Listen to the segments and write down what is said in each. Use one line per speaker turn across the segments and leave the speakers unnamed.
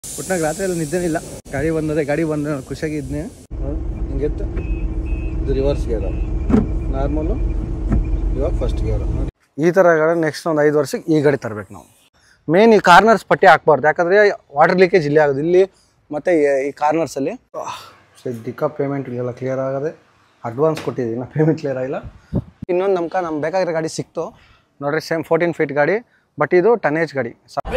ಒಟ್ನಾಗ ರಾತ್ರಿ ಎಲ್ಲ ನಿದ್ದೆನೇ ಇಲ್ಲ ಗಾಡಿ ಬಂದದೆ ಗಾಡಿ ಬಂದ ಖುಷಿಯಾಗಿ ಇದ್ನೆ ಹಿಂಗೆತ್ತು ಇದು ರಿವರ್ಸ್ ಗೇರ್ ನಾರ್ಮಲು ಇವಾಗ ಫಸ್ಟ್ ಗೇರ್ ಈ ಥರ ಗಾಡಿ ನೆಕ್ಸ್ಟ್ ಒಂದು ಐದು ವರ್ಷಕ್ಕೆ ಈ ಗಾಡಿ ತರಬೇಕು ನಾವು ಮೇನ್ ಈ ಕಾರ್ನರ್ಸ್ ಪಟ್ಟಿ ಹಾಕ್ಬಾರ್ದು ಯಾಕಂದರೆ ವಾಟರ್ ಲೀಕೇಜ್ ಇಲ್ಲಿ ಆಗೋದು ಇಲ್ಲಿ ಮತ್ತು ಈ ಕಾರ್ನರ್ಸಲ್ಲಿ ಸದ್ಯಕ್ಕ ಪೇಮೆಂಟ್ ಎಲ್ಲ ಕ್ಲಿಯರ್ ಆಗದೆ ಅಡ್ವಾನ್ಸ್ ಕೊಟ್ಟಿದ್ದೀವಿ ನಾ ಪೇಮೆಂಟ್ ಕ್ಲಿಯರ್ ಆಗಿಲ್ಲ ಇನ್ನೊಂದು ನಮ್ಗೆ ನಮ್ಗೆ ಬೇಕಾಗಿರೋ ಗಾಡಿ ಸಿಕ್ತು ನೋಡ್ರಿ ಸೇಮ್ ಫೋರ್ಟೀನ್ ಫೀಟ್ ಗಾಡಿ ಬಟ್ ಇದು ಟನೇಜ್ ಗಾಡಿ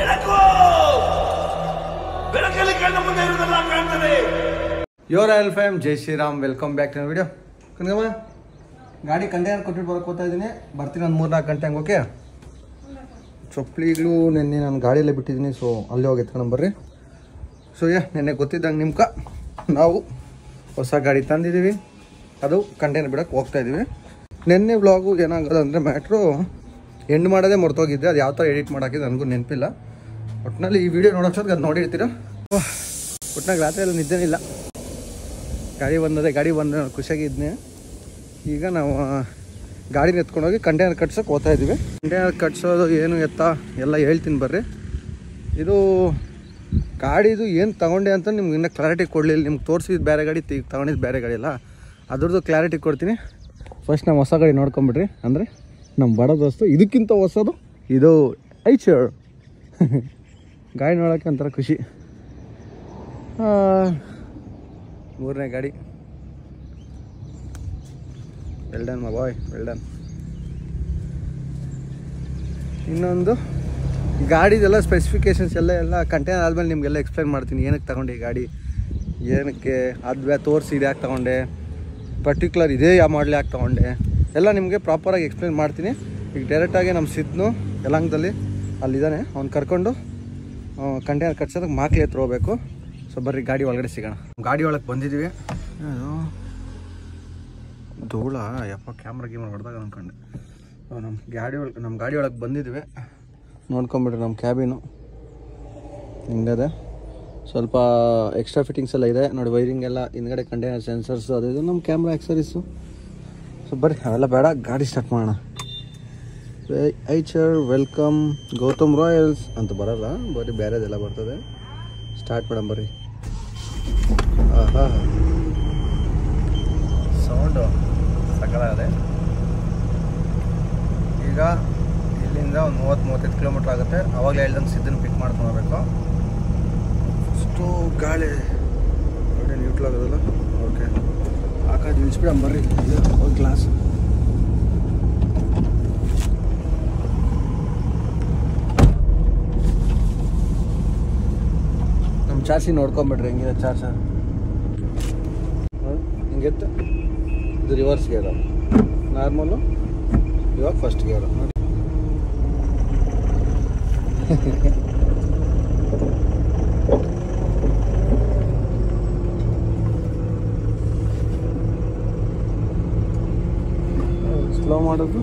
your all fam Jai Shriram welcome back to video ಕನ್ಗಮ್ಮ ಗಾಡಿ ಕಂಟೈನರ್ ಕೊಟ್ಬಿಟ್ಟು ಬರೋಕೆ ಹೋಗ್ತಾ ಇದ್ದೀನಿ ಬರ್ತೀನಿ ಒಂದು ಮೂರು ನಾಲ್ಕು ಗಂಟೆ ಹಂಗೆ ಓಕೆ ಚೊಪ್ಲಿಗಳು ನಿನ್ನೆ ನಾನು ಗಾಡಿಯಲ್ಲೇ ಬಿಟ್ಟಿದ್ದೀನಿ ಸೊ ಅಲ್ಲೇ ಹೋಗಿ ಎತ್ಕೊಂಡು ಬರ್ರಿ ಸೊ ಯಾ ನಿನ್ನೆ ಗೊತ್ತಿದ್ದಂಗೆ ನಿಮ್ಕ ನಾವು ಹೊಸ ಗಾಡಿ ತಂದಿದ್ದೀವಿ ಅದು ಕಂಟೈನರ್ ಬಿಡೋಕೆ ಹೋಗ್ತಾ ಇದ್ದೀವಿ ನಿನ್ನೆ ವ್ಲಾಗು ಏನಾಗೋದು ಅಂದರೆ ಮ್ಯಾಟ್ರು ಎಂಡ್ ಮಾಡೋದೇ ಮರ್ತೋಗಿದ್ದೆ ಅದು ಯಾವ ಥರ ಎಡಿಟ್ ಮಾಡೋಕ್ಕಿದೆ ನನಗೂ ನೆನಪಿಲ್ಲ ಒಟ್ಟಿನಲ್ಲಿ ಈ ವಿಡಿಯೋ ನೋಡೋಷ್ಟೊತ್ತಿಗೆ ಅದು ನೋಡಿರ್ತೀರ ಒಟ್ಟಿನಾಗ ರಾತ್ರಿ ಎಲ್ಲ ನಿದ್ದೆನೇ ಇಲ್ಲ ಗಾಡಿ ಬಂದದೆ ಗಾಡಿ ಬಂದ ಖುಷಿಯಾಗಿ ಇದ್ನೆ ಈಗ ನಾವು ಆ, ಗಾಡಿನ ಎತ್ಕೊಂಡೋಗಿ ಕಂಟೈನರ್ ಕಟ್ಸೋಕೆ ಹೋಗ್ತಾ ಇದ್ದೀವಿ ಕಂಟೈನರ್ ಕಟ್ಸೋದು ಏನು ಎತ್ತ ಎಲ್ಲ ಹೇಳ್ತೀನಿ ಬರ್ರಿ ಇದು ಗಾಡಿದು ಏನು ತಗೊಂಡೆ ಅಂತ ನಿಮ್ಗೆ ಇನ್ನೂ ಕ್ಲಾರಿಟಿ ಕೊಡಲಿಲ್ಲ ನಿಮ್ಗೆ ತೋರಿಸಿದ್ದು ಬೇರೆ ಗಾಡಿ ತಿ ತಗೊಂಡಿದ್ದು ಬೇರೆ ಗಾಡಿ ಅಲ್ಲ ಅದ್ರದ್ದು ಕ್ಲಾರಿಟಿ ಕೊಡ್ತೀನಿ ಫಸ್ಟ್ ನಮ್ಮ ಹೊಸ ಗಾಡಿ ನೋಡ್ಕೊಂಬಿಡ್ರಿ ಅಂದರೆ ನಮ್ಮ ಬಡ ದೋಸ್ತು ಇದಕ್ಕಿಂತ ಹೊಸದು ಇದು ಐಚರ್ ಗಾಡಿ ನೋಡೋಕ್ಕೆ ಒಂಥರ ಖುಷಿ ಆ, ಮೂರನೇ ಗಾಡಿ ವೆಲ್ಡನ್ ಮಾ ಬಾಯ್ ವೆಲ್ಡನ್ ಇನ್ನೊಂದು ಗಾಡಿದೆಲ್ಲ ಸ್ಪೆಸಿಫಿಕೇಶನ್ಸ್ ಎಲ್ಲ ಎಲ್ಲ ಕಂಟೈನರ್ ಆದಮೇಲೆ ನಿಮಗೆಲ್ಲ ಎಕ್ಸ್ಪ್ಲೈನ್ ಮಾಡ್ತೀನಿ ಏನಕ್ಕೆ ತಗೊಂಡೆ ಈ ಗಾಡಿ ಏನಕ್ಕೆ ಅದು ತೋರಿಸಿ ಇದು ಯಾಕೆ ತಗೊಂಡೆ ಪರ್ಟಿಕ್ಯುಲರ್ ಇದೇ ಯಾವ ಮಾಡಲ್ ಯಾಕೆ ತಗೊಂಡೆ ಎಲ್ಲ ನಿಮಗೆ ಪ್ರಾಪರಾಗಿ ಎಕ್ಸ್ಪ್ಲೈನ್ ಮಾಡ್ತೀನಿ ಈಗ ಡೈರೆಕ್ಟಾಗಿ ನಮ್ಮ ಸಿದ್ನು ಯಲಾಂಗದಲ್ಲಿ ಅಲ್ಲಿದ್ದಾನೆ ಅವ್ನು ಕರ್ಕೊಂಡು ಕಂಟೈನರ್ ಕಟ್ಸೋದಕ್ಕೆ ಮಾಕ್ಲಿ ಹತ್ರ ಹೋಗ್ಬೇಕು ಸೊ ಬರ್ರಿ ಗಾಡಿ ಒಳಗಡೆ ಸಿಗೋಣ ಗಾಡಿ ಒಳಗೆ ಬಂದಿದ್ದೀವಿ ಅದು ಧೂಳ ಯಪ್ಪ ಕ್ಯಾಮ್ರಾ ಗೀಮ್ರಾ ಹೊಡೆದಾಗ ಅಂದ್ಕೊಂಡೆ ನಮ್ಮ ಗಾಡಿ ಒಳಗೆ ನಮ್ಮ ಗಾಡಿ ಒಳಗೆ ಬಂದಿದ್ದೀವಿ ನೋಡ್ಕೊಂಬಿಡ್ರಿ ನಮ್ಮ ಕ್ಯಾಬಿನು ಹಿಂಗದೆ ಸ್ವಲ್ಪ ಎಕ್ಸ್ಟ್ರಾ ಫಿಟ್ಟಿಂಗ್ಸ್ ಎಲ್ಲ ಇದೆ ನೋಡಿ ವೈರಿಂಗ್ ಎಲ್ಲ ಹಿಂದ್ಗಡೆ ಕಂಟೈನರ್ ಸೆನ್ಸರ್ಸ್ ಅದು ಇದು ನಮ್ಮ ಕ್ಯಾಮ್ರಾ ಆಕ್ಸರೀಸು ಸೊ ಬರ್ರಿ ಅವೆಲ್ಲ ಬೇಡ ಗಾಡಿ ಸ್ಟಾರ್ಟ್ ಮಾಡೋಣ ಐಚರ್ ವೆಲ್ಕಮ್ ಗೌತಮ್ ರಾಯಲ್ಸ್ ಅಂತ ಬರಲ್ಲ ಬರೀ ಬೇರೆದೆಲ್ಲ ಬರ್ತದೆ ಸ್ಟಾರ್ಟ್ ಮಾಡೋಣ ಬರ್ರಿ ಆಹಾ ಸೌಂಡು ಸಕಲಾಗದೆ ಈಗ ಇಲ್ಲಿಂದ ಒಂದು ಮೂವತ್ತು ಮೂವತ್ತೈದು ಕಿಲೋಮೀಟ್ರ್ ಆಗುತ್ತೆ ಅವಾಗಲೇ ಹೇಳ್ದಂಗೆ ಸಿದ್ದನ್ನು ಪಿಕ್ ಮಾಡ್ಕೊಂಡು ಹೋಗ್ಬೇಕು ಅಷ್ಟು ಗಾಳಿ ಗಾಡಿ ನ್ಯೂಟ್ಲ್ ಆಗೋದಲ್ಲ ಓಕೆ ಆ ಕಡೆ ನಿಲ್ಸ್ಬಿಡ ಬರ್ರಿ ಹೋಗಿ ಕ್ಲಾಸ್ ನಮ್ಮ ಚಾರ್ಸಿ ನೋಡ್ಕೊಂಬಿಡ್ರಿ ಹೆಂಗಿದೆ ಚಾರ್ಜರ್ ಹಿಂಗೆತ್ತು ಇದು ರಿವರ್ಸ್ ಗೇರು ನಾರ್ಮಲು ಇವಾಗ ಫಸ್ಟ್ ಗೇರು ನೋಡಿ ಸ್ಲೋ ಮಾಡೋದು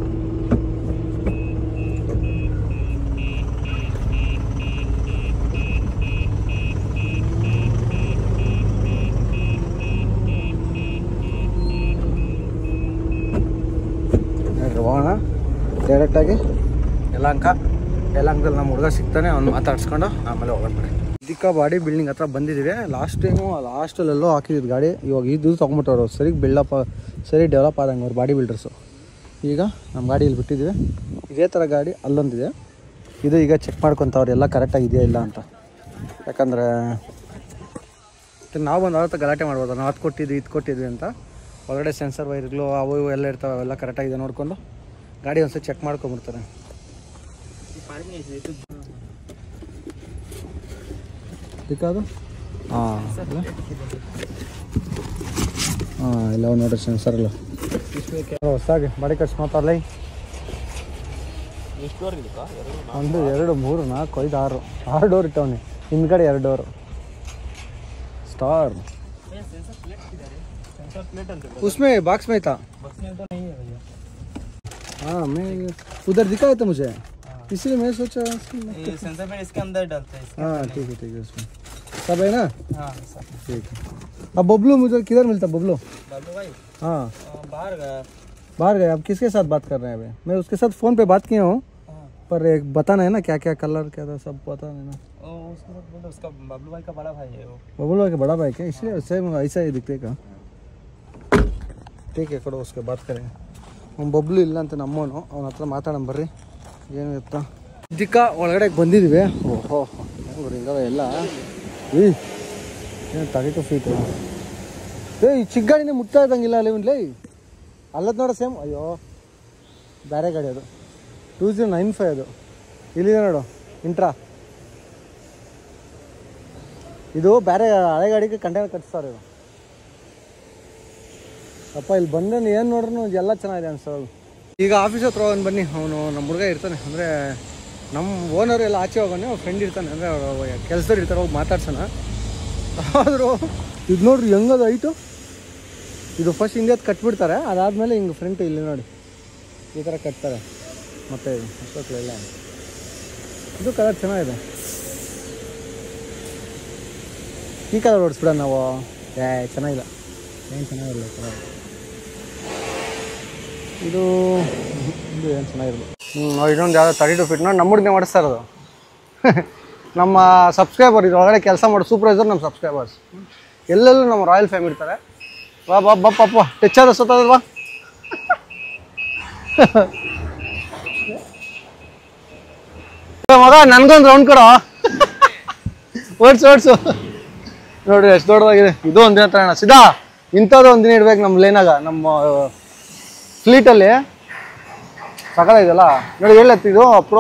ನೋಡ್ರಿ ಹೋಗೋಣ ಡೈರೆಕ್ಟಾಗಿ ಯಲಾಂಕ ಯಲಾಂಕದಲ್ಲಿ ನಮ್ಮ ಹುಡುಗ ಸಿಗ್ತಾನೆ ಅವ್ನು ಮಾತಾಡ್ಸ್ಕೊಂಡು ಆಮೇಲೆ ಹೋಗೋಣ ಬಿಡಿ ಇದಕ್ಕ ಬಾಡಿ ಬಿಲ್ಡಿಂಗ್ ಹತ್ರ ಬಂದಿದ್ದೀವಿ ಲಾಸ್ಟ್ ಟೈಮು ಲಾಸ್ಟಲ್ಲೆಲ್ಲೋ ಹಾಕಿದ್ದು ಗಾಡಿ ಇವಾಗ ಇದು ತೊಗೊಂಬಿಟ್ಟವ್ರು ಸರಿ ಬಿಲ್ಡಪ್ ಸರಿ ಡೆವಲಪ್ ಆದಂಗೆ ಅವ್ರು ಬಾಡಿ ಬಿಲ್ಡರ್ಸು ಈಗ ನಮ್ಮ ಗಾಡಿ ಇಲ್ಲಿ ಬಿಟ್ಟಿದ್ದೀವಿ ಇದೇ ಥರ ಗಾಡಿ ಅಲ್ಲೊಂದಿದೆ ಇದು ಈಗ ಚೆಕ್ ಮಾಡ್ಕೊತವ್ರು ಎಲ್ಲ ಕರೆಕ್ಟಾಗಿ ಇದೆಯಾ ಇಲ್ಲ ಅಂತ ಯಾಕಂದರೆ ನಾವು ಬಂದು ಅವ್ರ ಹತ್ರ ಗಲಾಟೆ ಮಾಡ್ಬೋದು ನಾವು ಅದು ಕೊಟ್ಟಿದ್ವಿ ಇದು ಕೊಟ್ಟಿದ್ವಿ ಅಂತ ಒಳಗಡೆ ಸೆನ್ಸರ್ ವೈರ್ಗಳು ಅವು ಇವು ಎಲ್ಲ ಇರ್ತಾವೆ ಅವೆಲ್ಲ ಕರೆಕ್ಟಾಗಿದೆ ನೋಡಿಕೊಂಡು ಗಾಡಿ ಒಂದ್ಸತಿ ಚೆಕ್ ಮಾಡ್ಕೊಂಬಿಡ್ತಾರೆ ದಿಕ್ಕಾದು ಹಾಂ ಹಾಂ ಇಲ್ಲ ಅವು ನೋಡ್ರಿ ಸೆನ್ಸರ್ ಎಲ್ಲ ಹೊಸಾಗಿ ಬಾಡಿ ಕಟ್ಸ್ ಮಾತಾಡಲೈ ಒಂದು ಎರಡು ಮೂರು ನಾಲ್ಕು ಐದು ಆರು ಆರು ಡೋರ್ ಇಟ್ಟವನಿ ಹಿಂದ್ಗಡೆ ಎರಡು ಡೋರು ಸ್ಟಾರ್ उसमें बॉक्स में था हाँ मैं उधर दिखा था मुझे इसलिए मैं सोचा
ये सेंसर प्लेट इसके अंदर डालते हैं इसके
हाँ ठीक है ठीक है उसमें सब है ना
हाँ सर
ठीक है अब बबलू मुझे किधर मिलता बबलू
बाबू भाई
हाँ
अ, बाहर गया
बाहर गए अब किसके साथ बात कर रहे हैं अभी मैं उसके साथ फ़ोन पे बात किया हूँ
हाँ
पर एक बताना है ना क्या क्या कलर क्या था सब बताना है ना
ओ उसको मत बोलो उसका बबलू भाई का बड़ा भाई है वो
बबुल भाई का बड़ा भाई क्या इसलिए सेम ऐसा ही दिखते का ठीक है करो उसके बात करेंगे ಅವ್ನು ಬಬ್ಲು ಇಲ್ಲ ಅಂತ ನಮ್ಮವನು ಅವನ ಹತ್ರ ಮಾತಾಡೋಣ ಬರ್ರಿ ಏನು ಇತ್ತ ದಿಕ್ಕ ಒಳಗಡೆ ಬಂದಿದ್ದೀವಿ ಓಹೋ ಹೆಂಗ್ರಿ ಹಿಂಗವ ಎಲ್ಲ ಈ ಏನು ತರ್ಟಿ ಟು ಫೀಟ್ ಏ ಈ ಚಿಕ್ಕ ಗಾಡಿನೇ ಮುಟ್ತಾ ಇದ್ದಂಗಿಲ್ಲ ಅಲ್ಲಿ ಲೇ ಅಲ್ಲದ್ ನೋಡ ಸೇಮ್ ಅಯ್ಯೋ ಬೇರೆ ಗಾಡಿ ಅದು ಟೂ ಜೀರೋ ನೈನ್ ಫೈವ್ ಅದು ಇಲ್ಲಿದೆ ನೋಡು ಇಂಟ್ರಾ ಇದು ಬೇರೆ ಹಳೆ ಗಾಡಿಗೆ ಕಂಟೈನರ್ ಕಟ್ಸ್ತಾರೆ ಇದು ಅಪ್ಪ ಇಲ್ಲಿ ಬಂದ್ರೆ ಏನು ನೋಡ್ರು ಎಲ್ಲ ಚೆನ್ನಾಗಿದೆ ಅನ್ಸೋದು ಈಗ ಆಫೀಸ್ ಹತ್ರ ಹೋಗೋಣ ಬನ್ನಿ ಅವನು ನಮ್ಮ ಹುಡುಗ ಇರ್ತಾನೆ ಅಂದರೆ ನಮ್ಮ ಓನರ್ ಎಲ್ಲ ಆಚೆ ಹೋಗೋಣ ಅವ್ರ ಫ್ರೆಂಡ್ ಇರ್ತಾನೆ ಅಂದರೆ ಕೆಲಸದವ್ರು ಇರ್ತಾರೆ ಹೋಗಿ ಮಾತಾಡ್ಸೋಣ ಆದರೂ ಇದು ನೋಡ್ರಿ ಹೆಂಗದು ಐಟು ಇದು ಫಸ್ಟ್ ಹಿಂದೆ ಕಟ್ಬಿಡ್ತಾರೆ ಅದಾದಮೇಲೆ ಹಿಂಗೆ ಫ್ರಂಟ್ ಇಲ್ಲಿ ನೋಡಿ ಈ ಥರ ಕಟ್ತಾರೆ ಮತ್ತೆ ಇದು ಅಷ್ಟೊತ್ತಲೆಲ್ಲ ಇದು ಕಲರ್ ಚೆನ್ನಾಗಿದೆ ಈ ಕಲರ್ ಓಡಿಸ್ಬಿಡ ನಾವು ಏ ಚೆನ್ನಾಗಿಲ್ಲ ಏನು ಚೆನ್ನಾಗಿರಲ್ಲ ಕಲರ್ ಇದು ಇದು ಏನು ಚೆನ್ನಾಗಿರಲ್ಲ ಹ್ಞೂ ಇನ್ನೊಂದು ಯಾವುದೋ ತರ್ಟಿ ಟು ಫೀಟ್ ನೋಡಿ ನಮ್ಮ ಹುಡುಗನೇ ಮಾಡಿಸ್ತಾ ಇರೋದು ನಮ್ಮ ಸಬ್ಸ್ಕ್ರೈಬರ್ ಇದ್ರೊಳಗಡೆ ಕೆಲಸ ಮಾಡೋ ಸೂಪರ್ವೈಸರ್ ನಮ್ಮ ಸಬ್ಸ್ಕ್ರೈಬರ್ಸ್ ಎಲ್ಲೆಲ್ಲೂ ನಮ್ಮ ರಾಯಲ್ ಫ್ಯಾಮಿಲಿ ಇರ್ತಾರೆ ಬಾ ಬಾ ಬಾ ಪಾಪ ಟಚ್ ಆದ ಸತ್ತದಲ್ವಾ ಮಗ ನನ್ಗೊಂದು ರೌಂಡ್ ಕೊಡೋ ಓಡ್ಸು ಓಡ್ಸು ನೋಡ್ರಿ ಎಷ್ಟು ದೊಡ್ಡದಾಗಿದೆ ಇದು ಒಂದಿನ ತಗೋಣ ಸಿದಾ ಇಂಥದ್ದು ಒಂದಿನ ಇಡ್ಬೇಕು ನಮ್ಮ ಲೈನಾಗ ನಮ್ಮ ಫ್ಲೀಟಲ್ಲಿ ಇದೆಯಲ್ಲ ನೋಡಿ ಹೇಳತ್ತಿ ಇದು pro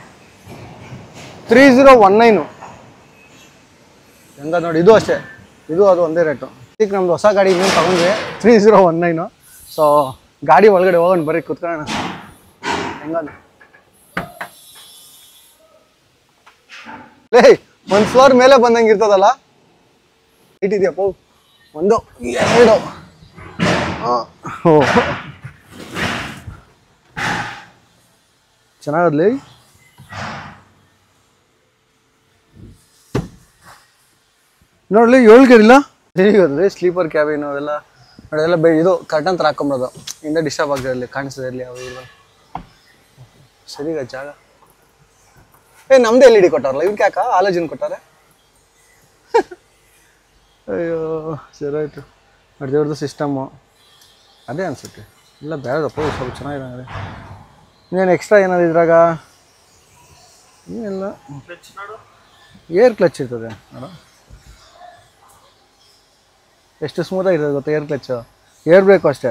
three zero one nine ಹೆಂಗ ನೋಡಿ ಇದು ಅಷ್ಟೇ ಇದು ಅದು ಒಂದೇ ರೇಟು ಈಗ ನಮ್ದು ಹೊಸ ಗಾಡಿ ಇನ್ನೇನು ತಗೊಂಡ್ವಿ three zero one nine so ಗಾಡಿ ಒಳಗಡೆ ಹೋಗೋಣ ಬರ್ರಿ ಕುತ್ಕೊಳ್ಳೋಣ ಹೆಂಗ ಲೇ ಒಂದು ಫ್ಲೋರ್ ಮೇಲೆ ಬಂದಂಗೆ ಇರ್ತದಲ್ಲ ಇಟ್ಟಿದ್ಯಪ್ಪ ಒಂದು ಎರಡು ಆ, ಓ ಚೆನ್ನಾಗದ್ಲಿ ನೋಡ್ಲಿ ಏಳ್ಗೆರಿಲ್ಲ ಹೇಗಿರಲಿ ಸ್ಲೀಪರ್ ಕ್ಯಾಬಿನ್ ಅವೆಲ್ಲ ನೋಡಿ ಎಲ್ಲ ಬೆ ಇದು ಕರ್ಟನ್ ಥರ ಹಾಕೊಂಬಿಡೋದು ಹಿಂದೆ ಡಿಸ್ಟರ್ಬ್ ಆಗದೆ ಇರಲಿ ಕಾಣಿಸದೇ ಇರಲಿ ಅವು ಇಲ್ಲ ಸರಿಗ ಜಾಗ ಏ ನಮ್ದೇ ಎಲ್ ಇ ಡಿ ಕೊಟ್ಟಾರಲ್ಲ ಇವ್ಕೆ ಯಾಕ ಆಲೋಜನ್ ಕೊಟ್ಟಾರೆ ಅಯ್ಯೋ ಸರಿ ಆಯಿತು ನೋಡಿ ದೇವ್ರದ್ದು ಸಿಸ್ಟಮ್ಮು ಅದೇ ಅನಿಸುತ್ತೆ ಇಲ್ಲ ಬೇಡದಪ್ಪ ಇವು ಸ್ವಲ್ಪ ಚೆನ್ನಾಗಿದೆ ಇನ್ನೇನು ಎಕ್ಸ್ಟ್ರಾ ಏನಾದ್ರು ಇದ್ರಾಗ ಏನಿಲ್ಲ ಏರ್ ಕ್ಲಚ್ ಇರ್ತದೆ ನೋಡು ಎಷ್ಟು ಸ್ಮೂತಾಗಿರ್ತದೆ ಗೊತ್ತಾ ಏರ್ ಕ್ಲಚ್ಚು ಏರ್ ಬ್ರೇಕು ಅಷ್ಟೇ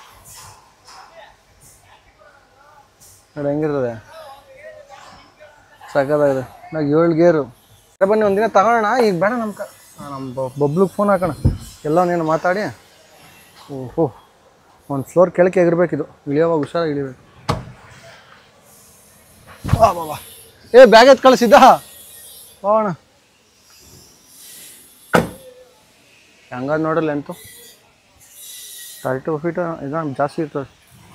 ನೋಡಿ ಹೆಂಗಿರ್ತದೆ ಸಕ್ಕತ್ತಾಗಿದೆ ನಾವು ಏಳು ಗೇರು ಅರೆ ಬನ್ನಿ ಒಂದಿನ ತಗೊಳ್ಳೋಣ ಈಗ ಬೇಡ ನಮ್ಮ ಕ ನಮ್ಮ ಬಬ್ಲಿಗೆ ಫೋನ್ ಹಾಕೋಣ ಎಲ್ಲವನ್ನೇನು ಮಾತಾಡಿ ಓಹೋ ಒಂದು ಫ್ಲೋರ್ ಕೆಳಕ್ಕೆ ಎಗಿರ್ಬೇಕಿದು ಇಳಿಯೋವಾಗ ಹುಷಾರಾಗಿ ಇಳಿಬೇಕು ಬಾ ಬಾ ಬಾ ಏ ಬ್ಯಾಗ್ ಎತ್ತು ಕಳಿಸಿದ್ದ ಹೋಗೋಣ ಹೆಂಗಾದ್ ನೋಡಲ್ಲ ಎಂತು ತರ್ಟಿ ಟು ಫೀಟ್ ಇದು ಜಾಸ್ತಿ ಇರ್ತದೆ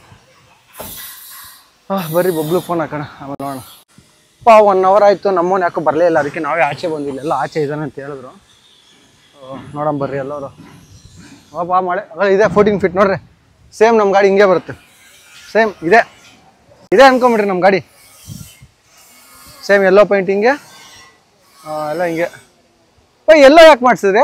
ಹಾಂ ಬರ್ರಿ ಬಬ್ಲು ಫೋನ್ ಹಾಕೋಣ ಆಮೇಲೆ ನೋಡೋಣ ಪಾ ಒನ್ ಅವರ್ ಆಯಿತು ನಮ್ಮವ್ನು ಯಾಕೋ ಬರಲೇ ಇಲ್ಲ ಅದಕ್ಕೆ ನಾವೇ ಆಚೆ ಬಂದಿಲ್ಲ ಎಲ್ಲ ಆಚೆ ಇದ್ದಾನೆ ಅಂತ ಹೇಳಿದ್ರು ನೋಡೋಣ ಬರ್ರಿ ಎಲ್ಲರೂ ಬಾ ಮಳೆ ಅಲ್ಲ ಇದೆ ಫೋರ್ಟೀನ್ ಫೀಟ್ ನೋಡ್ರಿ ಸೇಮ್ ನಮ್ಮ ಗಾಡಿ ಹಿಂಗೆ ಬರುತ್ತೆ ಸೇಮ್ ಇದೆ ಇದೆ ಅನ್ಕೊಂಬಿಡ್ರಿ ನಮ್ಮ ಗಾಡಿ ಸೇಮ್ ಎಲ್ಲೋ ಪೇಂಟಿಂಗೆ ಎಲ್ಲ ಹಿಂಗೆ ಓ ಎಲ್ಲೋ ಯಾಕೆ ಮಾಡಿಸಿದ್ರಿ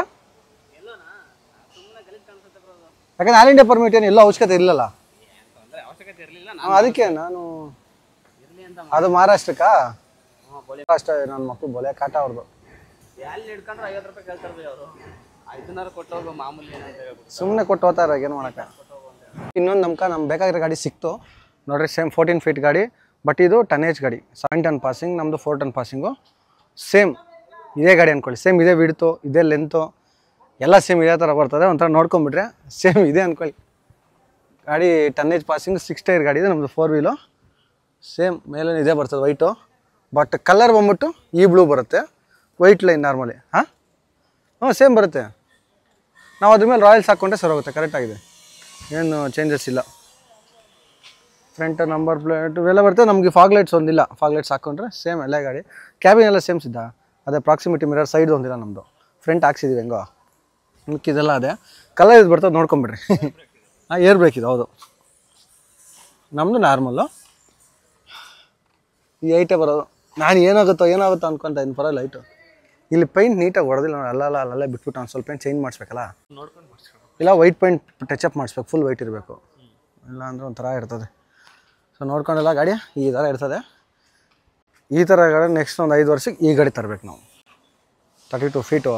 ಯಾಕಂದ್ರೆ ಆಲ್ ಇಂಡಿಯಾ ಪರ್ಮಿಟ್ ಏನು ಎಲ್ಲೋ ಅವಶ್ಯಕತೆ ಇರಲಿಲ್ಲ
ಅವಶ್ಯಕತೆ ಇರಲಿಲ್ಲ
ಅದಕ್ಕೆ ನಾನು ಅದು ಮಹಾರಾಷ್ಟ್ರಕ್ಕಾ ಮಹಾರಾಷ್ಟ್ರ ನನ್ನ ಮಕ್ಕಳು ಬೊಲೆ ಕಾಟ ಅವ್ರದ್ದು
ಎಲ್ಲಿ ಹಿಡ್ಕೊಂಡ್ರೆ ಐವತ್ತು ರೂಪಾಯಿ ಕೇಳ್ತಾರೆ ಬೈ ಅವರು ಐದನಾರು ಕೊಟ್ಟು ಹೋಗೋ ಮಾಮೂಲಿ ಏನಂತ ಹೇಳ್ಬಿಟ್ಟು
ಸುಮ್ಮನೆ ಕೊಟ್ಟು ಹೋಗ್ತಾರೆ ಏನು ಮಾಡಕ್ಕೆ ಇನ್ನೊಂದು ನಮ್ಗೆ ನಮ್ಗೆ ಬೇಕಾಗಿರೋ ಗಾಡಿ ಸಿಕ್ತು ನೋಡ್ರಿ ಸೇಮ್ ಫೋರ್ಟೀನ್ ಫೀಟ್ ಗಾಡಿ ಬಟ್ ಇದು ಟನೇಜ್ ಗಾಡಿ ಸೆವೆನ್ ಟನ್ ಪಾಸಿಂಗ್ ನಮ್ಮದು ಫೋರ್ ಟನ್ ಪಾಸಿಂಗು ಸೇಮ್ ಇದೇ ಗಾಡಿ ಅಂದ್ಕೊಳ್ಳಿ ಸೇಮ್ ಇದೇ ವಿಡ್ತು ಇದೇ ಲೆಂತು ಎಲ್ಲ ಸೇಮ್ ಇದೇ ಥರ ಬರ್ತದೆ ಒಂಥರ ನೋಡ್ಕೊಂಬಿಟ್ರೆ ಸೇಮ್ ಇದೆ ಅಂದ್ಕೊಳ್ಳಿ ಗಾಡಿ ಟನ್ನೇಜ್ ಪಾಸಿಂಗ್ ಸಿಕ್ಸ್ ಟೈರ್ ಗಾಡಿ ಇದೆ ನಮ್ಮದು ಫೋರ್ ವೀಲು ಸೇಮ್ ಮೇಲೆ ಇದೇ ಬರ್ತದೆ ವೈಟು ಬಟ್ ಕಲರ್ ಬಂದ್ಬಿಟ್ಟು ಈ ಬ್ಲೂ ಬರುತ್ತೆ ವೈಟ್ ಲೈನ್ ನಾರ್ಮಲಿ ಹಾಂ ಹ್ಞೂ ಸೇಮ್ ಬರುತ್ತೆ ನಾವು ಅದ್ರ ಮೇಲೆ ರಾಯಲ್ಸ್ ಹಾಕ್ಕೊಂಡ್ರೆ ಸರಿ ಹೋಗುತ್ತೆ ಕರೆಕ್ಟಾಗಿದೆ ಏನು ಚೇಂಜಸ್ ಇಲ್ಲ ಫ್ರಂಟ್ ನಂಬರ್ ಪ್ಲೇಟ್ ಇವೆಲ್ಲ ಬರುತ್ತೆ ನಮಗೆ ಫಾಗ್ ಲೈಟ್ಸ್ ಒಂದಿಲ್ಲ ಫಾಗ್ ಲೈಟ್ಸ್ ಹಾಕ್ಕೊಂಡ್ರೆ ಸೇಮ್ ಎಲ್ಲ ಗಾಡಿ ಕ್ಯಾಬಿನ್ ಎಲ್ಲ ಸೇಮ್ ಸಿದ್ಧ ಅದೇ ಪ್ರಾಕ್ಸಿಮಿಟಿ ಮಿರರ್ ಸೈಡ್ ಒಂದಿಲ್ಲ ನಮ್ಮದು ಫ್ರಂಟ್ ಹಾಕ್ಸಿದ್ದೀವಿ ಹೆಂಗೋ ಮಿಕ್ಕಿದೆಲ್ಲ ಅದೇ ಕಲರ್ ಇದು ಬರ್ತದೆ ನೋಡ್ಕೊಂಬಿಡ್ರಿ ಹಾಂ ಏರ್ ಬ್ರೇಕ್ ಇದು ಹೌದು ನಮ್ಮದು ನಾರ್ಮಲ್ಲು ಈ ಐಟೇ ಬರೋದು ನಾನು ಏನಾಗುತ್ತೋ ಏನಾಗುತ್ತೋ ಅನ್ಕೊಂತ ಇನ್ನು ಬರೋ ಲೈಟು ಇಲ್ಲಿ ಪೈಂಟ್ ನೀಟಾಗಿ ಹೊಡೆದಿಲ್ಲ ನೋಡಿ ಅಲ್ಲ ಅಲ್ಲ ಅಲ್ಲೇ ಬಿಟ್ಬಿಟ್ಟು ಒಂದು ಸ್ವಲ್ಪ ಪೇಂಟ್ ಚೇಂಜ್ ಮಾಡಿಸ್ಬೇಕಲ್ಲ
ನೋಡ್ಕೊಂಡು ಮಾಡ್ಸ್ಕೊಡು
ಇಲ್ಲ ವೈಟ್ ಪೇಂಟ್ ಟಚಪ್ ಮಾಡಿಸ್ಬೇಕು ಫುಲ್ ವೈಟ್ ಇರಬೇಕು ಇಲ್ಲ ಅಂದರೆ ಒಂಥರ ಇರ್ತದೆ ಸೊ ನೋಡ್ಕೊಂಡೆಲ್ಲ ಗಾಡಿ ಈ ಥರ ಇರ್ತದೆ ಈ ಥರ ಗಾಡಿ ನೆಕ್ಸ್ಟ್ ಒಂದು ಐದು ವರ್ಷಕ್ಕೆ ಈ ಗಾಡಿ ತರಬೇಕು ನಾವು ತರ್ಟಿ ಟು ಫೀಟು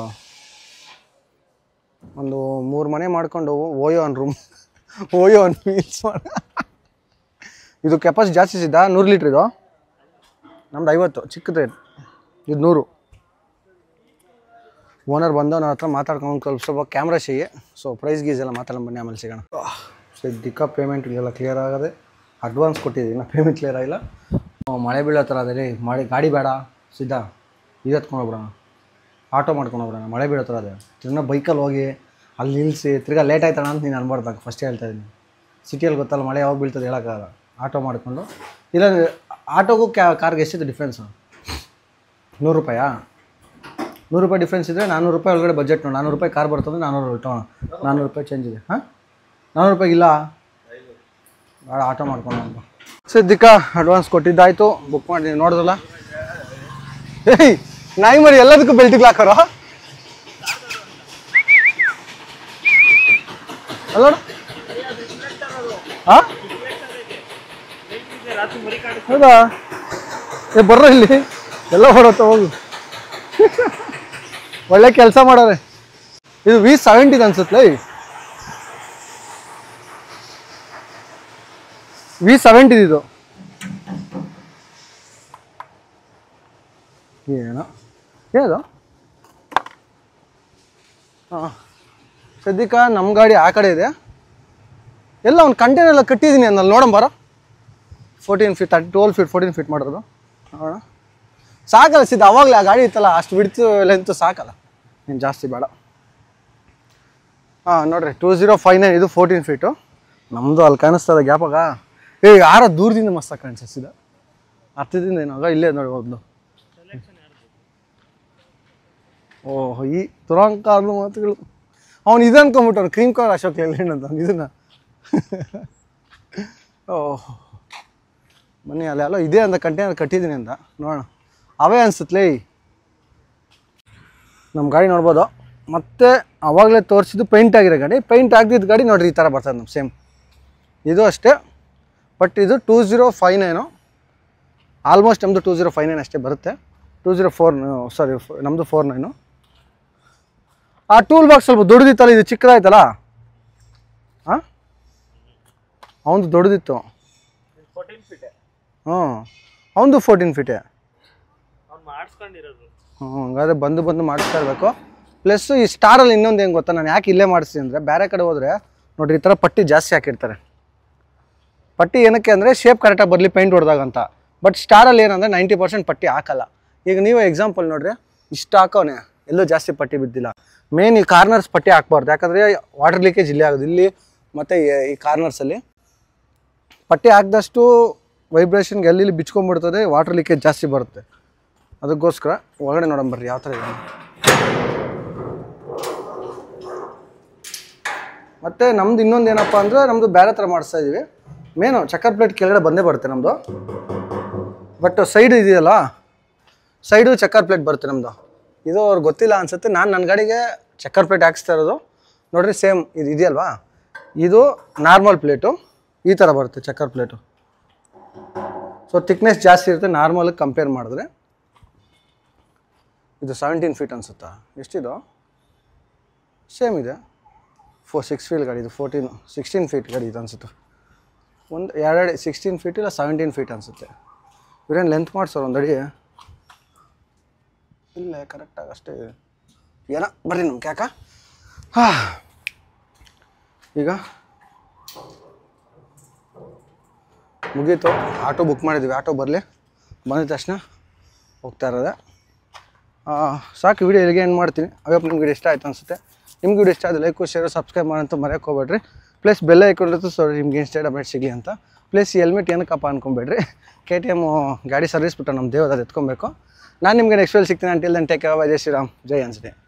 ಒಂದು ಮೂರು ಮನೆ ಮಾಡ್ಕೊಂಡು ಓಯೋ ಒಂದು ರೂಮ್ ಓಯೋ ಒಂದು ವೀಲ್ಸ್ ಮಾಡ ಇದು ಕೆಪಾಸಿಟಿ ಜಾಸ್ತಿ ಸಿದ್ದ ನೂರು ಲೀಟ್ರ್ ಇದು ನಮ್ದು ಐವತ್ತು ಚಿಕ್ಕದು ಇದು ನೂರು ಓನರ್ ಬಂದು ನನ್ನ ಹತ್ರ ಮಾತಾಡ್ಕೊಂಡು ಸ್ವಲ್ಪ ಸ್ವಲ್ಪ ಕ್ಯಾಮ್ರಾ ಸಿಗಿ ಸೊ ಪ್ರೈಸ್ ಗೀಸ್ ಎಲ್ಲ ಮಾತಾಡೋಣ ಬನ್ನಿ ಆಮೇಲೆ ಸಿಗೋಣ ಸದ್ಯಕ್ಕ ಪೇಮೆಂಟ್ ಎಲ್ಲ ಕ್ಲಿಯರ್ ಆಗದೆ ಅಡ್ವಾನ್ಸ್ ಕೊಟ್ಟಿದ್ದೀನಿ ಇನ್ನು ಪೇಮೆಂಟ್ ಕ್ಲಿಯರ್ ಆಗಿಲ್ಲ ಆ, ಮಳೆ ಬೀಳೋ ಥರ ಅದೇ ರೀ ಮಾಡಿ ಗಾಡಿ ಬೇಡ ಸಿದ್ಧ ಇದು ಎತ್ಕೊಂಡು ಹೋಗ್ಬಿಡೋಣ ಆಟೋ ಮಾಡ್ಕೊಂಡು ಹೋಗ್ಬಿಡೋಣ ಮಳೆ ಬೀಳೋ ಥರ ಅದೇ ತಿರ್ಗಾ ಬೈಕಲ್ಲಿ ಹೋಗಿ ಅಲ್ಲಿ ನಿಲ್ಲಿಸಿ ತಿರ್ಗಾ ಲೇಟ್ ಆಯ್ತಣ ಅಂತ ನೀನು ಅನ್ಬಾರ್ದು ಫಸ್ಟ್ ಹೇಳ್ತಾ ಇದ್ದೀನಿ ಸಿಟಿಯಲ್ಲಿ ಗೊತ್ತಲ್ಲ ಮಳೆ ಯಾವಾಗ ಬೀಳ್ತದೆ ಹೇಳೋಕ್ಕಾಗಲ್ಲ ಆಟೋ ಮಾಡಿಕೊಂಡು ಇಲ್ಲ ಆಟೋಗೂ ಕ್ಯಾ ಕಾರ್ಗೆ ಎಷ್ಟಿದೆ ಡಿಫ್ರೆನ್ಸು ನೂರು ರೂಪಾಯಾ ನೂರು ರೂಪಾಯಿ ಡಿಫ್ರೆನ್ಸ್ ಇದ್ದರೆ ನಾನ್ನೂರು ರೂಪಾಯಿ ಒಳಗಡೆ ಬಜೆಟ್ ನೋಡಿ ನಾನ್ನೂರು ರೂಪಾಯಿ ಕಾರ್ ಬರ್ತದೆ ನಾನ್ನೂರು ಹೊರಟೋಣ ನಾನ್ನೂರು ರೂಪಾಯಿ ಚೇಂಜ್ ಇದೆ ಹಾಂ ನಾನ್ನೂರು ರೂಪಾಯಿ ಇಲ್ಲ ಭಾಳ ಆಟೋ ಮಾಡ್ಕೊಂಡು ಅಂತ ಸದ್ಯಕ್ಕೆ ಅಡ್ವಾನ್ಸ್ ಕೊಟ್ಟಿದ್ದಾಯ್ತು ಬುಕ್ ಮಾಡಿ ನೋಡಿದ್ರಲ್ಲ ಏಯ್ ನಾಯಿ ಮರಿ ಎಲ್ಲದಕ್ಕೂ ಬೆಲ್ಟಿಗೆ ಹಾಕೋರು ಅಲ್ಲ ಹಾಂ ಹೌದಾ ಏ ಬರ್ರ ಇಲ್ಲಿ ಎಲ್ಲ ಹೊರತ್ತ ಹೋಗು ಒಳ್ಳೆ ಕೆಲಸ ಮಾಡೋರೆ ಇದು ವಿ ಸೆವೆಂಟಿದ್ ಅನ್ಸುತ್ತಲ್ಲ ವಿ ಸೆವೆಂಟಿದ್ ಇದು ಏನೋ ಏನದು ಹಾಂ ಸದ್ಯಕ್ಕೆ ನಮ್ಮ ಗಾಡಿ ಆ ಕಡೆ ಇದೆ ಎಲ್ಲ ಒಂದು ಕಂಟೈನರ್ ಎಲ್ಲ ಕಟ್ಟಿದ್ದೀನಿ ಅನ್ನಲ್ಲಿ ನೋಡೋಣ ಬರೋ fourteen feet thirty twelve feet fourteen feet ಮಾಡಿರೋದು ನೋಡೋಣ ಸಾಕಲ್ಲ ಸಿದ್ಧ ಅವಾಗಲೇ ಆ ಗಾಡಿ ಇತ್ತಲ್ಲ ಅಷ್ಟು ಬಿಡ್ತು ಲೆಂತು ಸಾಕಲ್ಲ ಏನು ಜಾಸ್ತಿ ಬೇಡ ಹಾಂ ನೋಡ್ರಿ ಟೂ ಜೀರೋ ಫೈವ್ ನೈನ್ ಇದು ಫೋರ್ಟೀನ್ ಫೀಟು ನಮ್ಮದು ಅಲ್ಲಿ ಕಾಣಿಸ್ತದ ಗ್ಯಾಪಾಗ ಏ ಯಾರ ದೂರದಿಂದ ಮಸ್ತಾಗಿ ಕಾಣಿಸಿದ ಹತ್ತದಿಂದ ಏನಾಗ ಇಲ್ಲೇ ನೋಡಿ ಒಂದು ಓಹ್ ಈ ತುರಂಕಾರ್ದು ಮಾತುಗಳು ಅವ್ನು ಇದು ಅನ್ಕೊಂಬಿಟ್ಟು ಕ್ರೀಮ್ ಕಲರ್ ಅಶೋಕ್ ಲೇಲ್ಯಾಂಡ್ ಅಂತ ಅವ್ನು ಇದನ್ನ ಓಹ್ ಬನ್ನಿ ಅಲ್ಲೆಲ್ಲೋ ಇದೆ ಅಂತ ಕಂಟೈನರ್ ಕಟ್ಟಿದ್ದೀನಿ ಅಂತ ನೋಡೋಣ ಅವೇ ಅನ್ಸುತ್ತಲೇ ನಮ್ಮ ಗಾಡಿ ನೋಡ್ಬೋದು ಮತ್ತೆ ಅವಾಗಲೇ ತೋರಿಸಿದ್ದು ಪೇಂಟ್ ಆಗಿರೋ ಗಾಡಿ ಪೇಂಟ್ ಆಗದಿದ್ದ ಗಾಡಿ ನೋಡ್ರಿ ಈ ಥರ ಬರ್ತದೆ ನಮ್ಮ ಸೇಮ್ ಇದು ಅಷ್ಟೇ ಬಟ್ ಇದು two zero five nine almost ನಮ್ಮದು ಟೂ ಝೀರೋ ಫೈವ್ ನೈನ್ ಅಷ್ಟೇ ಬರುತ್ತೆ ಟೂ ಝೀರೋ ಫೋರ್ ಸಾರಿ ನಮ್ಮದು ಫೋರ್ ನೈನು ಆ ಟೂಲ್ ಬಾಕ್ಸ್ ಸ್ವಲ್ಪ ದೊಡ್ಡದಿತ್ತಲ್ಲ ಇದು ಚಿಕ್ಕದಾಯ್ತಲ್ಲ ಹಾಂ ಅವನದು ದೊಡ್ಡದಿತ್ತು
ಫೋರ್ಟೀನ್ ಫೀಟೆ
ಹ್ಞೂ ಅವನದು ಫೋರ್ಟೀನ್ ಫೀಟೇ
ಅವ್ನು ಮಾಡಿಸ್ಕೊಂಡಿರೋದು
ಹ್ಞೂ ಹಂಗಾದ್ರೆ ಬಂದು ಬಂದು ಮಾಡಿಸ್ತಾ ಇರಬೇಕು ಪ್ಲಸ್ ಈ ಸ್ಟಾರಲ್ಲಿ ಇನ್ನೊಂದು ಏನು ಗೊತ್ತಾ ನಾನು ಯಾಕೆ ಇಲ್ಲೇ ಮಾಡಿಸ್ತೀನಿ ಅಂದರೆ ಬೇರೆ ಕಡೆ ಹೋದರೆ ನೋಡ್ರಿ ಈ ಥರ ಪಟ್ಟಿ ಜಾಸ್ತಿ ಹಾಕಿರ್ತಾರೆ ಪಟ್ಟಿ ಏನಕ್ಕೆ ಅಂದರೆ ಶೇಪ್ ಕರೆಕ್ಟಾಗಿ ಬರಲಿ ಪೇಂಟ್ ಹೊಡೆದಾಗ ಅಂತ ಬಟ್ ಸ್ಟಾರಲ್ಲಿ ಏನಂದರೆ ನೈಂಟಿ ಪರ್ಸೆಂಟ್ ಪಟ್ಟಿ ಹಾಕಲ್ಲ ಈಗ ನೀವು ಎಕ್ಸಾಂಪಲ್ ನೋಡ್ರಿ ಇಷ್ಟು ಹಾಕೋನೆ ಎಲ್ಲೂ ಜಾಸ್ತಿ ಪಟ್ಟಿ ಬಿದ್ದಿಲ್ಲ ಮೇನ್ ಈ ಕಾರ್ನರ್ಸ್ ಪಟ್ಟಿ ಹಾಕ್ಬಾರ್ದು ಯಾಕಂದರೆ ವಾಟರ್ ಲೀಕೇಜ್ ಇಲ್ಲಿ ಆಗೋದು ಇಲ್ಲಿ ಮತ್ತು ಈ ಕಾರ್ನರ್ಸಲ್ಲಿ ಪಟ್ಟಿ ಹಾಕಿದಷ್ಟು ವೈಬ್ರೇಷನ್ಗೆ ಎಲ್ಲಿ ಇಲ್ಲಿ ಬಿಚ್ಕೊಂಡ್ಬಿಡ್ತದೆ ವಾಟರ್ ಲೀಕೇಜ್ ಜಾಸ್ತಿ ಬರುತ್ತೆ ಅದಕ್ಕೋಸ್ಕರ ಒಳಗಡೆ ನೋಡೋಣ ಬರ್ರಿ ಯಾವ ಥರ ಇದೆ ಮತ್ತು ನಮ್ದು ಇನ್ನೊಂದು ಏನಪ್ಪ ಅಂದರೆ ನಮ್ಮದು ಬೇರೆ ಥರ ಮಾಡಿಸ್ತಾ ಇದ್ದೀವಿ ಮೇನು ಚಕ್ಕರ್ ಪ್ಲೇಟ್ ಕೆಳಗಡೆ ಬಂದೇ ಬರುತ್ತೆ ನಮ್ಮದು ಬಟ್ ಸೈಡ್ ಇದೆಯಲ್ಲ ಸೈಡು ಚಕ್ಕರ್ ಪ್ಲೇಟ್ ಬರುತ್ತೆ ನಮ್ಮದು ಇದು ಅವ್ರಿಗೆ ಗೊತ್ತಿಲ್ಲ ಅನ್ಸುತ್ತೆ ನಾನು ನನ್ನ ಗಾಡಿಗೆ ಚಕ್ಕರ್ ಪ್ಲೇಟ್ ಹಾಕ್ಸ್ತಾ ಇರೋದು ನೋಡ್ರಿ ಸೇಮ್ ಇದು ಇದೆಯಲ್ವಾ ಇದು ನಾರ್ಮಲ್ ಪ್ಲೇಟು ಈ ಥರ ಬರುತ್ತೆ ಚಕ್ಕರ್ ಪ್ಲೇಟು ಸೊ ಥಿಕ್ನೆಸ್ ಜಾಸ್ತಿ ಇರುತ್ತೆ ನಾರ್ಮಲ್ಗೆ ಕಂಪೇರ್ ಮಾಡಿದ್ರೆ ಇದು ಸೆವೆಂಟೀನ್ ಫೀಟ್ ಅನ್ಸುತ್ತಾ ಎಷ್ಟಿದು ಸೇಮ್ ಇದೆ ಫೋರ್ ಸಿಕ್ಸ್ ಫೀಟ್ ಗಾಡಿ ಇದು ಫೋರ್ಟೀನ್ ಸಿಕ್ಸ್ಟೀನ್ ಫೀಟ್ ಗಾಡಿ ಇದು ಅನ್ಸುತ್ತೆ ಒಂದು ಎರಡು ಸಿಕ್ಸ್ಟೀನ್ ಫೀಟ್ ಇಲ್ಲ ಸೆವೆಂಟೀನ್ ಫೀಟ್ ಅನಿಸುತ್ತೆ ಇವ್ರೇನು ಲೆಂತ್ ಮಾಡ್ಸೋರು ಒಂದು ಅಡಿ ಇಲ್ಲ ಕರೆಕ್ಟಾಗಿ ಅಷ್ಟೇ ಇದೆ. ಏನೋ ಬರ್ರಿ ನಮ್ಮ ಕ್ಯಾಕ ಹಾ ಈಗ ಮುಗೀತು ಆಟೋ ಬುಕ್ ಮಾಡಿದ್ವಿ ಆಟೋ ಬರಲಿ ಬಂದಿದ ತಕ್ಷಣ ಹೋಗ್ತಾ ಇರೋದೆ ಆ, ಸಾಕು ವಿಡಿಯೋ ಇಲ್ಲಿಗೆ ಏನು ಮಾಡ್ತೀನಿ ಅವತ್ತು ನಿಮ್ಗೆ ಇಷ್ಟ ಆಯ್ತು ಅನಿಸುತ್ತೆ ನಿಮ್ಗೆ ವಿಡಿಯೋ ಇಷ್ಟ ಆದರೆ ಲೈಕು ಶೇರು ಸಬ್ಸ್ಕ್ರೈಬ್ ಮಾಡಂತ ಮರೆಯೋಕೆ ಹೋಗ್ಬೇಡ್ರಿ ಪ್ಲಸ್ ಬೆಲ್ಲ ಹಾಕೊಂಡಿರ್ತು ಸೊ ನಿಮ್ಗೆ ಇನ್ಸ್ಟಾ ಅಪ್ಡೇಟ್ ಸಿಗಲಿ ಅಂತ ಪ್ಲಸ್ ಈ ಹೆಲ್ಮೆಟ್ ಏನಕ್ಕಪ್ಪ ಅನ್ಕೊಂಬೇಡ್ರಿ ಕೆ ಟಿ ಎಮ್ಮು ಗಾಡಿ ಸರ್ವಿಸ್ ಬಿಟ್ಟು ನಮ್ಮ ದೇವದ ಎತ್ಕೊಬೇಕು ನಾನು ನಿಮಗೆ ನೆಕ್ಸ್ಟ್ ವೇಲ್ ಸಿಗ್ತೀನಿ ಅಂಟಿಲ್ ದನ್ ಟೇಕ್ ಜೈ ಶ್ರೀರಾಮ್ ಜೈ ಅನ್ಸುತ್ತೆ